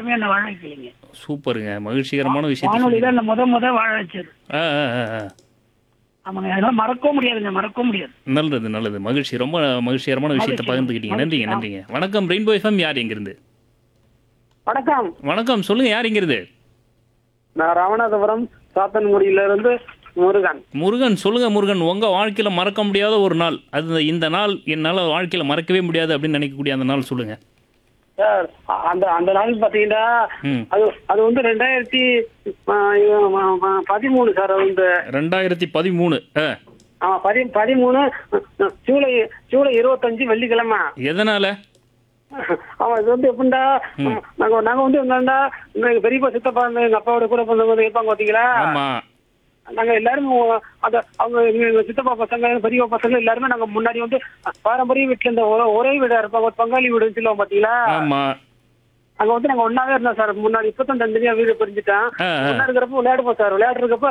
யாருமே என்ன வாழ வைக்கலைங்க சூப்பருங்க மகிழ்ச்சிகரமான விஷயத்தை வானொலி சொன்னீங்க. தான் இந்த முத முத வாழ வச்சது ஆ ஆ ஆ, ஆ. ஆமாங்க அதெல்லாம் மறக்கவும் முடியாதுங்க மறக்கவும் முடியாது நல்லது நல்லது மகிழ்ச்சி ரொம்ப மகிழ்ச்சிகரமான விஷயத்தை மகிழ்ச்சி. பகிர்ந்துக்கிட்டீங்க நன்றிங்க மகிழ்ச்சி. நன்றிங்க வணக்கம் ரெயின்போ எஃப்எம் யார் எங்கிருந்து வணக்கம் வணக்கம் சொல்லுங்க யார் எங்கிருந்து நான் ராமநாதபுரம் சாத்தன்குடியில இருந்து முருகன் முருகன் சொல்லுங்க முருகன் உங்க வாழ்க்கையில மறக்க முடியாத ஒரு நாள் அது இந்த நாள் என்னால வாழ்க்கையில மறக்கவே முடியாது அப்படின்னு நினைக்கக்கூடிய அந்த நாள் சொல்லுங்க சார் அ- அந்த அந்த நாள் பாத்தீங்கன்னா ம். அது அது வந்து ரெண்டாயிரத்தி ஆ, ஆ, ஆ, பதிமூணு சார் அது வந்து ரெண்டாயிரத்தி பதிமூணு ஆ ஆமா பதி பதிமூணு ஜூலை ஜூலை இருபத்தஞ்சு வெள்ளிக்கிழமை எதனால ஆமா இது வந்து எப்படின்னா நாங்க நாங்க வந்து என்னன்னா எங்க பெரியப்பா சித்தப்பா இந்த எங்க அப்பாவோட கூட பிறந்தவங்க இருப்பாங்க பாத்தீங்களா ஆமா நாங்க எல்லாரும் அந்த அவங்க எங்க எங்க சித்தப்பா பசங்க பெரியப்பா பசங்க எல்லாருமே நாங்க முன்னாடி வந்து பாரம்பரிய வீட்டுல இந்த ஒரே- ஒரே வீடா இருப்பாங்க ஒரு பங்காளி வீடுன்னு சொல்லுவோம் பாத்தீங்களா ஆமா அங்க வந்து நாங்க ஒன்னாவே இருந்தோம் சார் முன்னாடி இப்பதான் தனியா வீடு பிரிஞ்சுட்டேன் ஆ, ஆ. ஒன்னா இருக்கிறப்ப விளையாடுவோம் சார் விளையாடுறப்ப